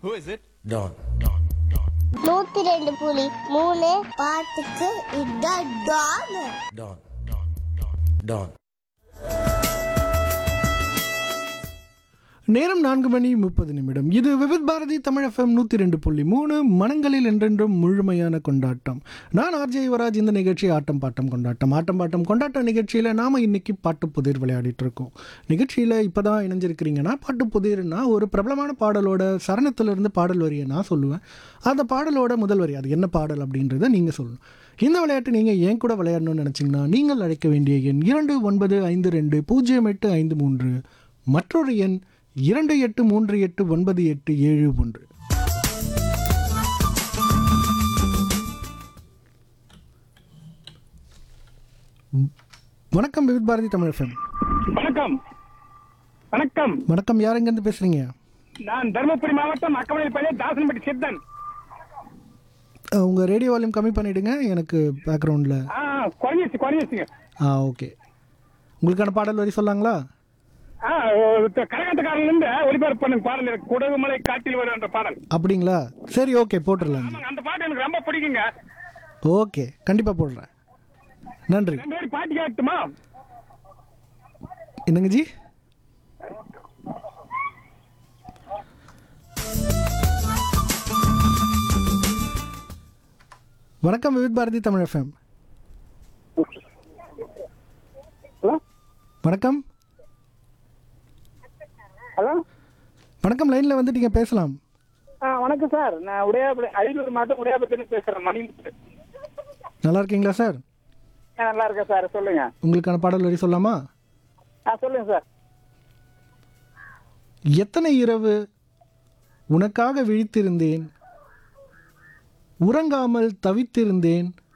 Who is it? Don. நூத்தி ரெண்டு புலி மூணு பாட்டுக்கு இதான் டான் Don. Don. நேரம் நான்கு மணி முப்பது நிமிடம் இது விவித் பாரதி தமிழ் எஃப்எம் நூற்றி ரெண்டு புள்ளி மூணு மனங்களில் என்றென்றும் முழுமையான கொண்டாட்டம் நான் ஆர்ஜே யுவராஜ் இந்த நிகழ்ச்சி ஆட்டம் பாட்டம் கொண்டாட்டம் ஆட்டம் பாட்டம் கொண்டாட்ட நிகழ்ச்சியில் நாம் இன்னைக்கு பாட்டு புதிர் விளையாடிட்டு இருக்கோம் நிகழ்ச்சியில் இப்போ தான் இணைஞ்சிருக்கிறீங்கன்னா பாட்டு புதிர்னா ஒரு பிரபலமான பாடலோட சரணத்திலிருந்து பாடல் வரியை நான் சொல்லுவேன் அந்த பாடலோட முதல் வரி அது என்ன பாடல் அப்படின்றத நீங்கள் சொல்லணும் இந்த விளையாட்டு நீங்கள் ஏன் கூட விளையாடணும்னு நினச்சிங்கன்னா நீங்கள் அழைக்க வேண்டிய எண் இரண்டு ஒன்பது ஐந்து ரெண்டு பூஜ்ஜியம் எட்டு ஐந்து மூன்று மற்றொரு எண் இரண்டு எட்டு மூன்று எட்டு ஒன்பது எட்டு ஏழு ஒன்று வணக்கம் விவித் பாரதி தமிழ் எஃப்எம் வணக்கம் வணக்கம் வணக்கம் யார் எங்கேருந்து பேசுகிறீங்க நான் தருமபுரி மாவட்டம் அக்கமலைப்பள்ளி தாசன்பட்டி சித்தன் உங்கள் ரேடியோ வால்யூம் கம்மி பண்ணிவிடுங்க எனக்கு பேக்ரவுண்டில் ஆ குறைஞ்சிச்சு குறைஞ்சிச்சுங்க ஆ ஓகே உங்களுக்கான பாடல் வரி சொல்லாங்களா ஆ கரகாட்டக்காரன்ல இருந்து ஒளிபரப்பு பண்ணுங்க பாடல் எனக்கு குடகுமலை காட்டில் வரும் என்ற பாடல் அப்படிங்களா சரி ஓகே போட்டுடலாங்க ஆமாங்க அந்த பாட்டு எனக்கு ரொம்ப பிடிக்குங்க ஓகே கண்டிப்பாக போடுறேன் நன்றி ரெண்டு பேரும் பாட்டு கேட்டுமா என்னங்க ஜி வணக்கம் விவித் பாரதி தமிழ் எஃப்எம் ஹலோ வணக்கம் ஹலோ வணக்கம் லைனில் வந்துட்டீங்க பேசலாம் ஆ வணக்கம் சார் நான் உடையாபுரி அரியலூர் மாவட்டம் உடையாபுரத்துலேருந்து பேசுகிறேன் மணி நல்லா இருக்கீங்களா சார் ஆ நல்லா இருக்கேன் சார் சொல்லுங்க உங்களுக்கான பாடல் வரி சொல்லாமா ஆ சொல்லுங்க சார் எத்தனை இரவு உனக்காக விழித்திருந்தேன் உறங்காமல் தவித்திருந்தேன்